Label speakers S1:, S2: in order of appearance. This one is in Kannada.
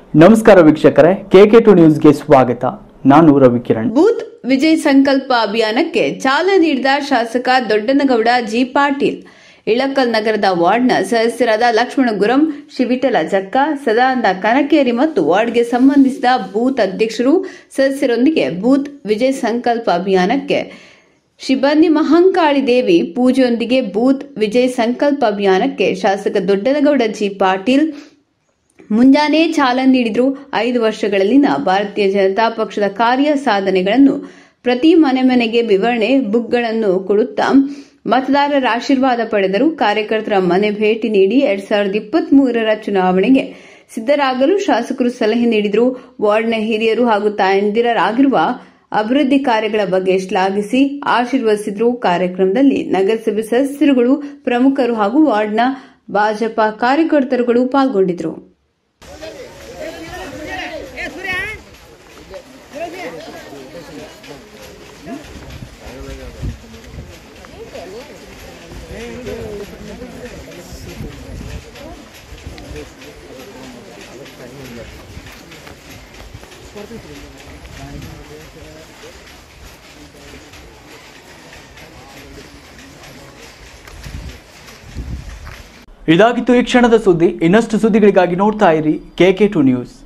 S1: ನಮಸ್ಕಾರ ವೀಕ್ಷಕರೇ ಕೆಕೆ ಟು ನ್ಯೂಸ್ಗೆ ಸ್ವಾಗತ ನಾನು ರವಿಕಿರಣ್
S2: ಬೂತ್ ವಿಜಯ್ ಸಂಕಲ್ಪ ಅಭಿಯಾನಕ್ಕೆ ಚಾಲನೆ ನೀಡಿದ ಶಾಸಕ ದೊಡ್ಡನಗೌಡ ಜಿ ಪಾಟೀಲ್ ಇಳಕಲ್ ನಗರದ ವಾರ್ಡ್ನ ಸದಸ್ಯರಾದ ಲಕ್ಷ್ಮಣ ಗುರಂ ಶಿವಿಟಲ ಜಕ್ಕ ಸದಾನಂದ ಕನಕೇರಿ ಮತ್ತು ವಾರ್ಡ್ಗೆ ಸಂಬಂಧಿಸಿದ ಬೂತ್ ಅಧ್ಯಕ್ಷರು ಸದಸ್ಯರೊಂದಿಗೆ ಬೂತ್ ವಿಜಯ್ ಸಂಕಲ್ಪ ಅಭಿಯಾನಕ್ಕೆ ಶಿಬಂದಿ ಮಹಂಕಾಳಿ ದೇವಿ ಪೂಜೆಯೊಂದಿಗೆ ಬೂತ್ ವಿಜಯ್ ಸಂಕಲ್ಪ ಅಭಿಯಾನಕ್ಕೆ ಶಾಸಕ ದೊಡ್ಡನಗೌಡ ಜಿ ಪಾಟೀಲ್ ಮುಂಜಾನೆ ಚಾಲನೆ ನೀಡಿದ್ರು ಐದು ವರ್ಷಗಳಲ್ಲಿನ ಭಾರತೀಯ ಜನತಾ ಪಕ್ಷದ ಕಾರ್ಯ ಸಾಧನೆಗಳನ್ನು ಪ್ರತಿ ಮನೆ ಮನೆಗೆ ವಿವರಣೆ ಬುಕ್ಗಳನ್ನು ಕೊಡುತ್ತಾ ಮತದಾರರ ಆಶೀರ್ವಾದ ಪಡೆದರು ಕಾರ್ಯಕರ್ತರ ಮನೆ ಭೇಟಿ ನೀಡಿ ಎರಡ್ ಸಾವಿರದ ಇಪ್ಪತ್ತ್ ಮೂರರ ಚುನಾವಣೆಗೆ ಸಿದ್ದರಾಗಲು ಶಾಸಕರು ಸಲಹೆ ನೀಡಿದರು ವಾರ್ಡ್ನ ಹಿರಿಯರು ಹಾಗೂ ತಾಯಂದಿರರಾಗಿರುವ ಅಭಿವೃದ್ಧಿ ಕಾರ್ಯಗಳ ಬಗ್ಗೆ ಶ್ಲಾಘಿಸಿ ಆಶೀರ್ವದಿಸಿದ್ರು ಕಾರ್ಯಕ್ರಮದಲ್ಲಿ ನಗರಸಭೆ ಸದಸ್ಯರುಗಳು ಪ್ರಮುಖರು ಹಾಗೂ ವಾರ್ಡ್ನ ಭಾಜಪಾ ಕಾರ್ಯಕರ್ತರುಗಳು ಪಾಲ್ಗೊಂಡಿದ್ದರು
S1: ಇದಾಗಿತ್ತು ಈ ಕ್ಷಣದ ಸುದ್ದಿ ಇನ್ನಷ್ಟು ಸುದ್ದಿಗಳಿಗಾಗಿ ನೋಡ್ತಾ ಇರಿ ಕೆಕೆ ಟು ನ್ಯೂಸ್